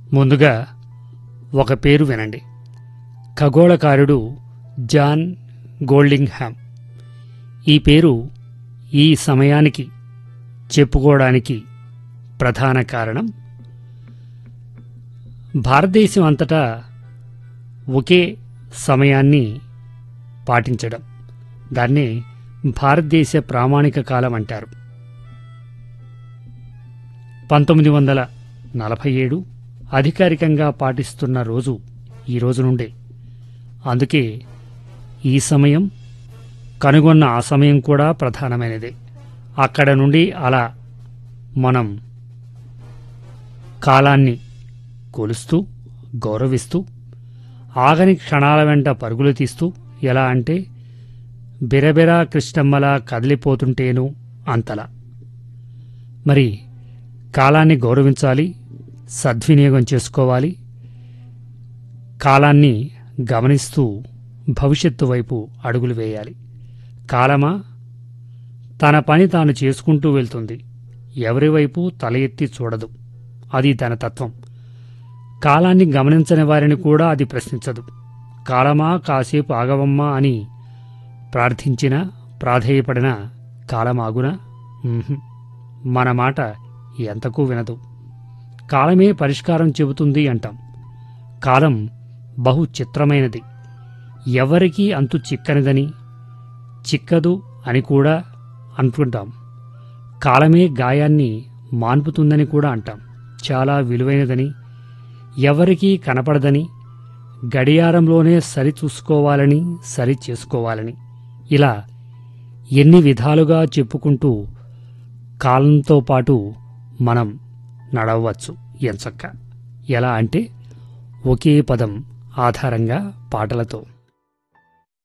ముందుగా ఒక పేరు వినండి ఖగోళకారుడు జాన్ గోల్డింగ్ హ్యామ్ ఈ పేరు ఈ సమయానికి చెప్పుకోవడానికి ప్రధాన కారణం భారతదేశం అంతటా ఒకే సమయాన్ని పాటించడం దాన్నే భారతదేశ ప్రామాణిక కాలం అంటారు పంతొమ్మిది వందల నలభై ఏడు అధికారికంగా పాటిస్తున్న రోజు ఈ రోజు నుండే అందుకే ఈ సమయం కనుగొన్న ఆ సమయం కూడా ప్రధానమైనదే అక్కడ నుండి అలా మనం కాలాన్ని కొలుస్తూ గౌరవిస్తూ ఆగని క్షణాల వెంట పరుగులు తీస్తూ ఎలా అంటే బిరబిరా కృష్ణమ్మలా కదిలిపోతుంటేను అంతలా మరి కాలాన్ని గౌరవించాలి సద్వినియోగం చేసుకోవాలి కాలాన్ని గమనిస్తూ భవిష్యత్తు వైపు అడుగులు వేయాలి కాలమా తన పని తాను చేసుకుంటూ వెళ్తుంది ఎవరి వైపు తల ఎత్తి చూడదు అది తన తత్వం కాలాన్ని గమనించని వారిని కూడా అది ప్రశ్నించదు కాలమా కాసేపు ఆగవమ్మా అని ప్రార్థించినా ప్రాధేయపడినా కాలమాగునా ఉహుం. మన మాట ఎంతకు వినదు కాలమే పరిష్కారం చెబుతుంది అంటాం కాలం బహు చిత్రమైనది ఎవరికీ అంతు చిక్కనిదని చిక్కదు అని కూడా అంటుంటాం కాలమే గాయాన్ని మాన్పుతుందని కూడా అంటాం చాలా విలువైనదని ఎవరికీ కనపడదని గడియారంలోనే సరి చూసుకోవాలని సరి చేసుకోవాలని ఇలా ఎన్ని విధాలుగా చెప్పుకుంటూ కాలంతో పాటు మనం నడవచ్చు ఎంచక్క ఎలా అంటే ఒకే పదం ఆధారంగా పాటలతో